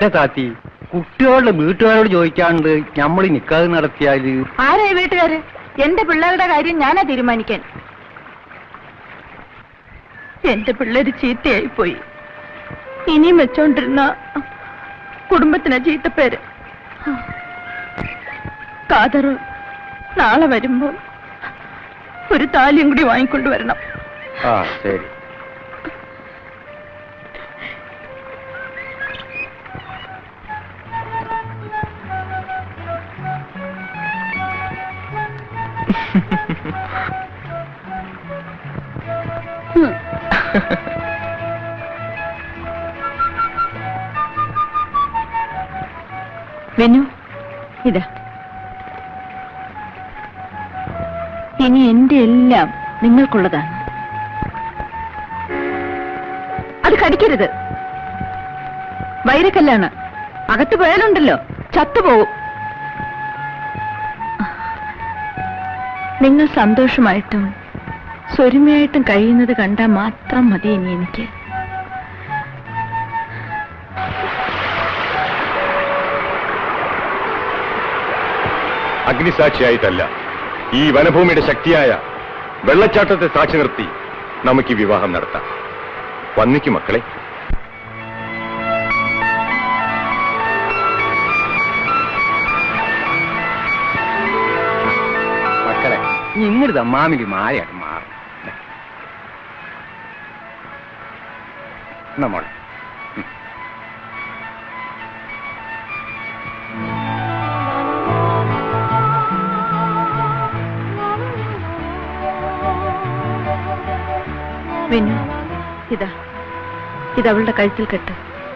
ഏ താത്തി കുട്ടികളുടെ വീട്ടുകാരോട് ചോദിക്കാണ്ട് നമ്മൾ നിക്കാതെ നടത്തിയാല് ആരാ ഈ വീട്ടുകാര് എന്റെ പിള്ളേരുടെ കാര്യം ഞാനാ തീരുമാനിക്കാൻ എന്റെ പിള്ളേര് ചീത്തയായി പോയി ഇനിയും വെച്ചോണ്ടിരുന്ന കുടുംബത്തിന് ചീത്തപ്പേര് കാതറ് നാളെ വരുമ്പോ ഒരു താലിയും കൂടി വാങ്ങിക്കൊണ്ടുവരണം ആ ശരി വെനു ഇതാ ഇനി എന്റെ എല്ലാം നിങ്ങൾക്കുള്ളതാണ് അത് കടിക്കരുത് വൈരക്കല്ലാണ് അകത്ത് പോയാലുണ്ടല്ലോ ചത്തുപോകും നിങ്ങൾ സന്തോഷമായിട്ടും സ്വരുമയായിട്ടും കഴിയുന്നത് കണ്ടാൽ മാത്രം മതി ഇനി എനിക്ക് അഗ്നിസാക്ഷിയായിട്ടല്ല ഈ വനഭൂമിയുടെ ശക്തിയായ വെള്ളച്ചാട്ടത്തെ സാക്ഷി നിർത്തി നമുക്ക് ഈ വിവാഹം നടത്താം വന്നിക്ക് മക്കളെ മക്കളെ ഇങ്ങോട്ട് മാമിക്ക് മാറിയാട്ട് മാറും നമ്മൾ വെനു ഇതാ ഇതവളുടെ കഴുത്തിൽ കെട്ട്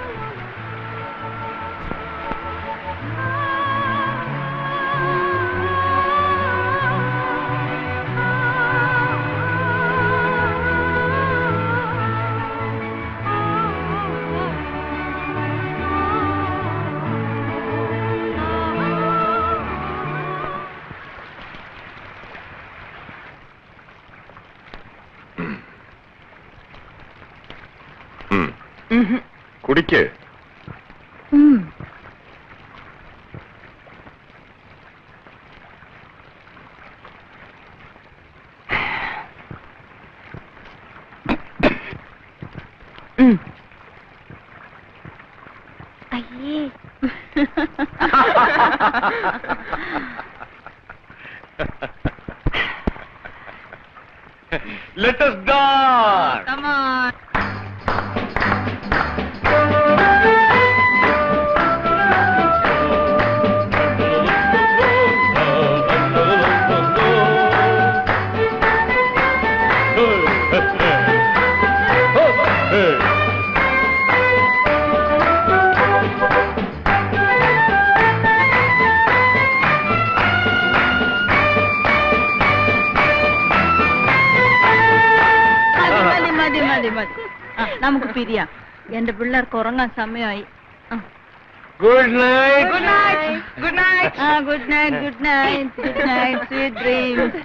ഉം. കുടിക്ക് ഉം. ഉം. അയ്യേ Let us dance. Come on. മതി മതി മതി മതി ആ, നമുക്ക് പിരിയാം എന്റെ പിള്ളേർക്ക് ഉറങ്ങാൻ സമയമായി good night good night good night ആ good night good night good night sweet dreams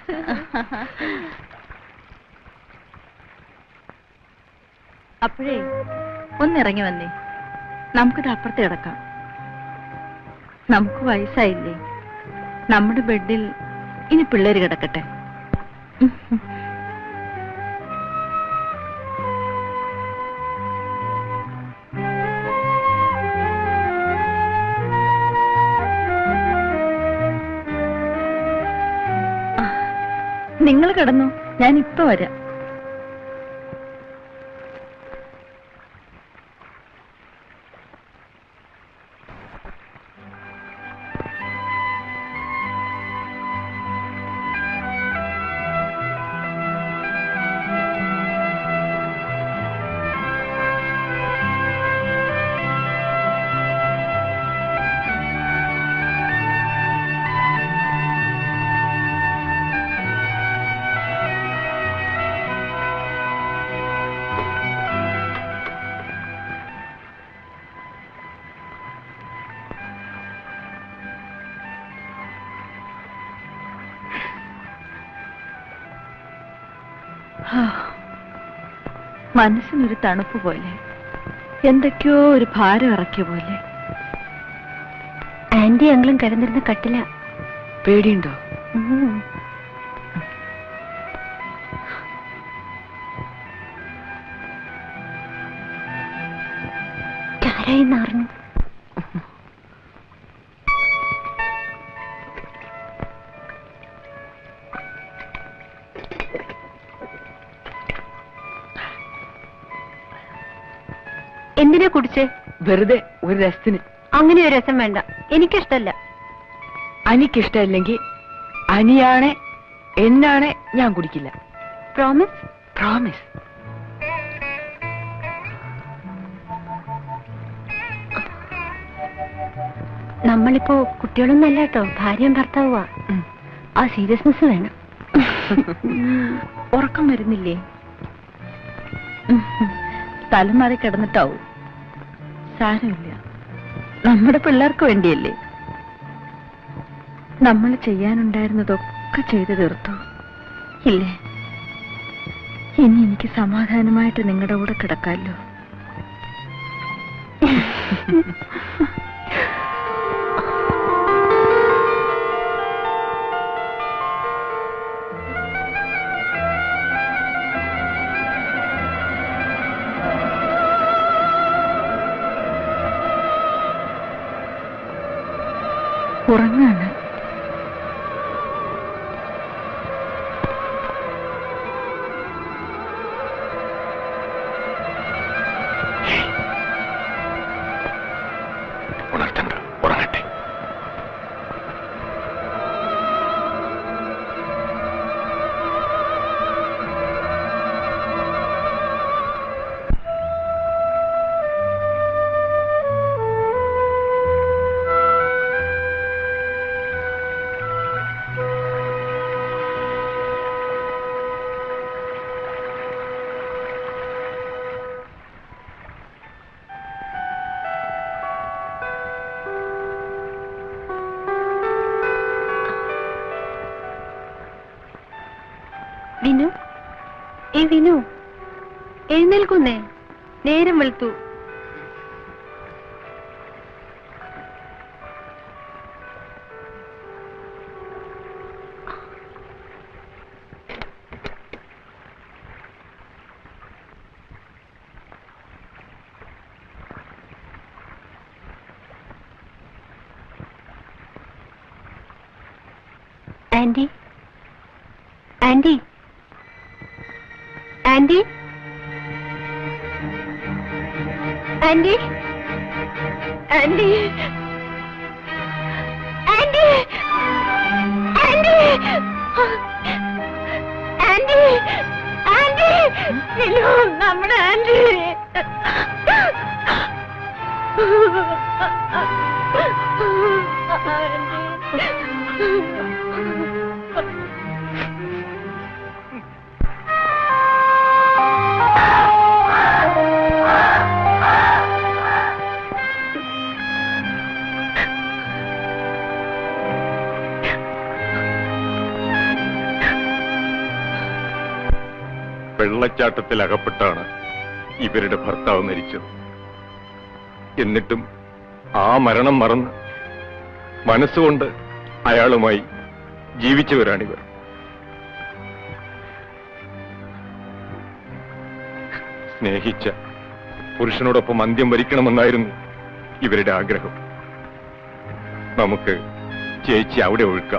അപ്പോഴേ ഒന്നിറങ്ങി വന്നേ നമുക്കിത് അപ്പുറത്ത് കിടക്കാം നമുക്ക് വയസ്സായില്ലേ നമ്മുടെ ബെഡിൽ ഇനി പിള്ളേര് കിടക്കട്ടെ നിങ്ങൾ കിടന്നു ഞാൻ ഇപ്പൊ വരാം മനസ്സിനൊരു തണുപ്പ് പോലെ എന്തൊക്കെയോ ഒരു ഭാരം ഇറക്കിയ പോലെ ആന്റി അങ്ങളും കിടന്നിരുന്ന കട്ടില പേടിയുണ്ടോ ആരായിന്ന് അറിഞ്ഞു എന്തിനാ കുടിച്ചേ വെറുതെ ഒരു രസത്തിന് അങ്ങനെ ഒരു രസം വേണ്ട എനിക്കിഷ്ടല്ല അനിക്കിഷ്ടമില്ലെങ്കിൽ അനിയാണെ എന്നാണെ ഞാൻ കുടിക്കില്ല പ്രോമിസ് പ്രോമിസ് നമ്മളിപ്പോ കുട്ടികളൊന്നും അല്ല കേട്ടോ ഭാര്യയും ഭർത്താവുക ഉം. ആ സീരിയസ്നെസ് വേണം ഉറക്കം വരുന്നില്ലേ തലമാറി കിടന്നിട്ടാവും സാരമില്ല നമ്മുടെ പിള്ളേർക്ക് വേണ്ടിയല്ലേ നമ്മൾ ചെയ്യാനുണ്ടായിരുന്നതൊക്കെ ചെയ്തു തീർത്തു ഇല്ലേ ഇനി എനിക്ക് സമാധാനമായിട്ട് നിങ്ങളുടെ കൂടെ കിടക്കാമല്ലോ ഉറങ്ങാണ് ഉണർത്തണ്ട ഉറങ്ങട്ടെ വിനു ഏ വിനു എഴുന്നേൽക്കുന്നേ നേരം വെളുത്തു aunty aunty aunty aunty aunty aunty aunty aunty aunty Vinu നമ്മുടെ ആന്റി വെള്ളച്ചാട്ടത്തിൽ അകപ്പെട്ടാണ് ഇവരുടെ ഭർത്താവ് മരിച്ചത് എന്നിട്ടും ആ മരണം മറന്ന് മനസ്സുകൊണ്ട് അയാളുമായി ജീവിച്ചവരാണിവർ സ്നേഹിച്ച പുരുഷനോടൊപ്പം അന്ത്യം വരിക്കണമെന്നായിരുന്നു ഇവരുടെ ആഗ്രഹം നമുക്ക് ചേച്ചി അവിടെ ഒഴുക്കാം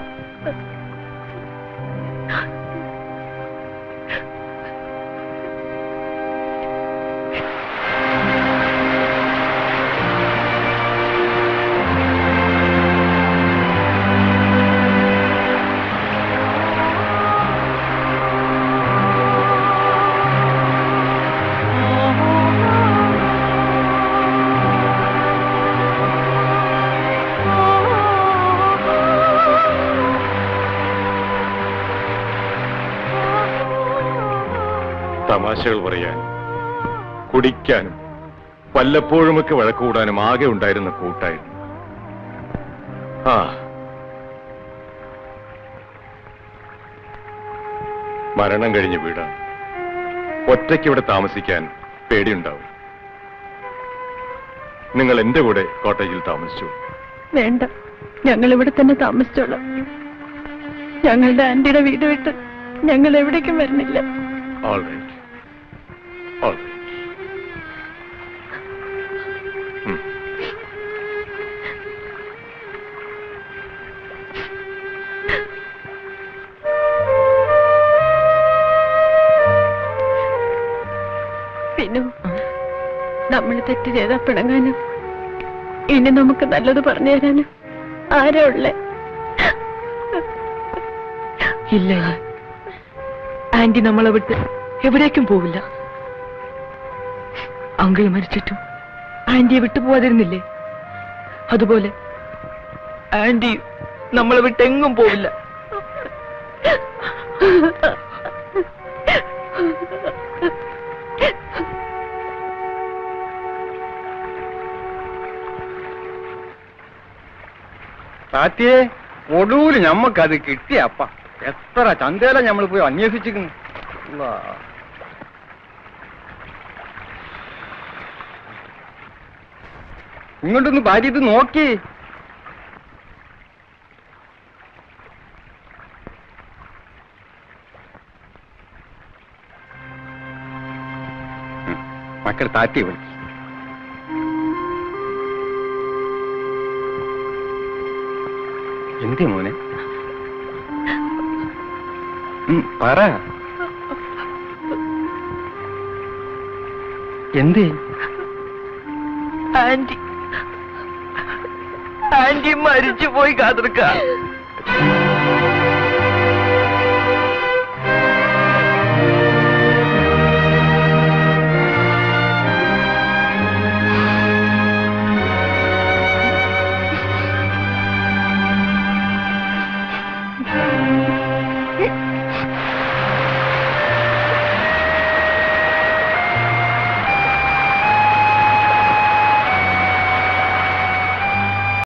തമാശകൾ പറയാൻ കുടിക്കാനും വല്ലപ്പോഴുമൊക്കെ വഴക്കുകൂടാനും ആകെ ഉണ്ടായിരുന്ന കൂട്ടായിരുന്നു ആ മരണം കഴിഞ്ഞ വീടാണ് ഒറ്റയ്ക്ക് ഇവിടെ താമസിക്കാൻ പേടിയുണ്ടാവും നിങ്ങൾ എന്റെ കൂടെ കോട്ടേജിൽ താമസിച്ചു വേണ്ട ഞങ്ങൾ ഇവിടെ തന്നെ താമസിച്ചോളാം ഞങ്ങളുടെ ആന്റിയുടെ വീട് വിട്ട് ഞങ്ങൾ എവിടേക്കും വരുന്നില്ല ഓൾ റൈറ്റ് ഓൾ റൈറ്റ് പിന്നെ നമ്മൾ തെറ്റ് ചെയ്താ പിണങ്ങാനും ഇനി നമുക്ക് നല്ലത് പറഞ്ഞു തരാനും ആരാ ഉള്ളേ ഇല്ല ഇല്ല. ആന്റി നമ്മളെ വിട്ട് എവിടേക്കും പോവില്ല അങ്കിൾ മരിച്ചിട്ടും ആന്റിയെ വിട്ടു പോവാതിരുന്നില്ലേ അതുപോലെ ആന്റി നമ്മളെ വിട്ട് എങ്ങും പോവില്ല താത്തിയെ ഒടുവില് ഞമ്മക്കത് കിട്ടിയപ്പ എത്ര ചന്തയില നമ്മൾ പോയി അന്വേഷിച്ചിരിക്കുന്നു അല്ലാ. ഇങ്ങോട്ടൊന്ന് ഭാര്യ ഇത് നോക്കി ഉം. മക്കൾ താത്തി വിളിച്ചു എന്തി മോനെ ഉം, പറ എന്തി ആന്റി ആന്റി മരിച്ചു പോയി കാതിർക്ക